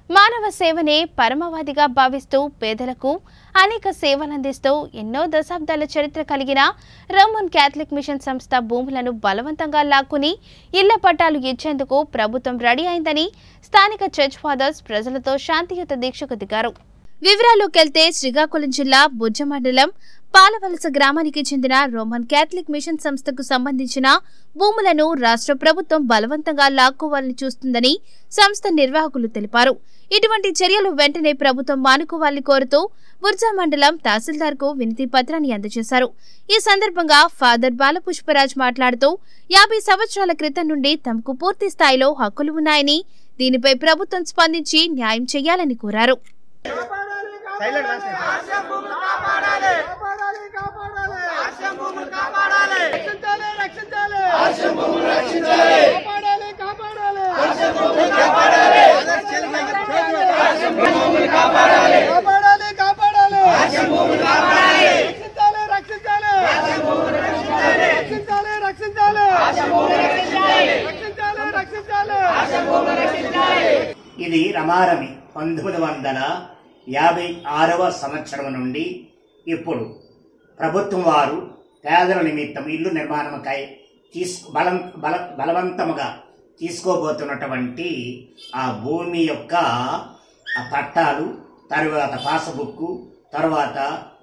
మానవ సేవనే పరమవాదిగా భావిస్తూ పేదలకు అనేక సేవలందిస్తూ ఎన్నో దశాబ్దాల చరిత్ర కలిగిన రోమన్ క్యాథలిక్ మిషన్ సంస్థ భూములను బలవంతంగా లాక్కుని ఇళ్ల పట్టాలు ఇచ్చేందుకు ప్రభుత్వం రెడీ అయిందని స్థానిక చర్చ్ ఫాదర్స్ ప్రజలతో శాంతియుత దీక్షకు దిగారు వివరాల్లోకెళ్తే శ్రీకాకుళం జిల్లా బుజ్జ మండలం పాలవలస గ్రామానికి చెందిన రోమన్ క్యాథలిక్ మిషన్ సంస్థకు సంబంధించిన భూములను రాష్ట్ర ప్రభుత్వం బలవంతంగా లాక్కోవాలని చూస్తుందని సంస్థ నిర్వాహకులు తెలిపారు ఇటువంటి చర్యలు వెంటనే ప్రభుత్వం మానుకోవాలని కోరుతూ బుర్జా మండలం తహసీల్దార్కు వినతి పత్రాన్ని అందజేశారు ఈ సందర్భంగా ఫాదర్ బాలపుష్పరాజ్ మాట్లాడుతూ యాభై సంవత్సరాల క్రితం నుండి తమకు పూర్తి స్థాయిలో హక్కులు ఉన్నాయని దీనిపై ప్రభుత్వం స్పందించి న్యాయం చేయాలని కోరారు సైలెంట్ కాపాడాలి కాపాడాలి ఆశ్రమ భూములు కాపాడాలి రక్షించాలి రక్షించాలి ఆశ్రమ భూములు రక్షించాలి కాపాడాలి కాపాడాలి ఆశ్రమ భూములు కాపాడాలి ఆశ్రమ భూములు కాపాడాలి కాపాడాలి కాపాడాలి ఆశ్రమ భూములు కాపాడాలి రక్షించాలి రక్షించాలి ఆశ్రమ భూములు రక్షించాలి రక్షించాలి రక్షించాలి ఆశ్రమ భూములు రక్షించాలి రక్షించాలి రక్షించాలి ఆశ్రమ భూములు రక్షించాలి ఇది రమారమి పంతొమ్మిది వందల యాభై ఆరవ సంవత్సరం నుండి ఇప్పుడు ప్రభుత్వం వారు పేదల నిమిత్తం ఇల్లు నిర్మాణంకై తీసుకు బలం బల బలవంతముగా తీసుకోబోతున్నటువంటి ఆ భూమి యొక్క ఆ పట్టాలు తరువాత పాస్బుక్ తర్వాత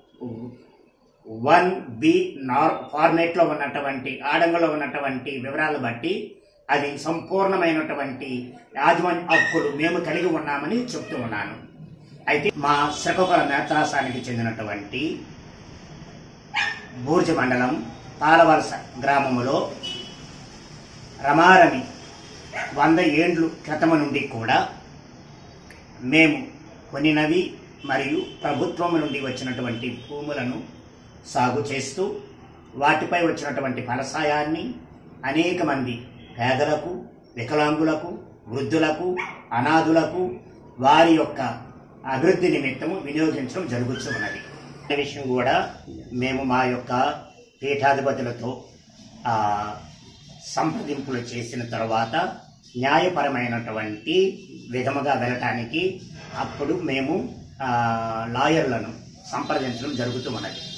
వన్ బి నార్ ఫార్మేట్లో ఉన్నటువంటి ఆడంగంలో ఉన్నటువంటి వివరాలు బట్టి అది సంపూర్ణమైనటువంటి యాజమాన్య హక్కులు మేము కలిగి ఉన్నామని చెప్తూ ఉన్నాను అయితే మా శ్రీకాకుళం నేత్రాసానికి చెందినటువంటి బూర్జ మండలం పాలవలస గ్రామములో రమారమి వంద ఏండ్లు క్రితము నుండి కూడా మేము కొనినవి మరియు ప్రభుత్వం నుండి వచ్చినటువంటి భూములను సాగు చేస్తూ వాటిపై వచ్చినటువంటి ఫలసాయాన్ని అనేక మంది పేదలకు వికలాంగులకు వృద్ధులకు అనాథులకు వారి యొక్క అభివృద్ధి నిమిత్తము వినియోగించడం జరుగుతూ ఉన్నది ఈ విషయం కూడా మేము మా యొక్క పీఠాధిపతులతో ఆ, సంప్రదింపులు చేసిన తర్వాత న్యాయపరమైనటువంటి విధముగా వెళ్ళటానికి అప్పుడు మేము ఆ, లాయర్లను సంప్రదించడం జరుగుతూ ఉన్నది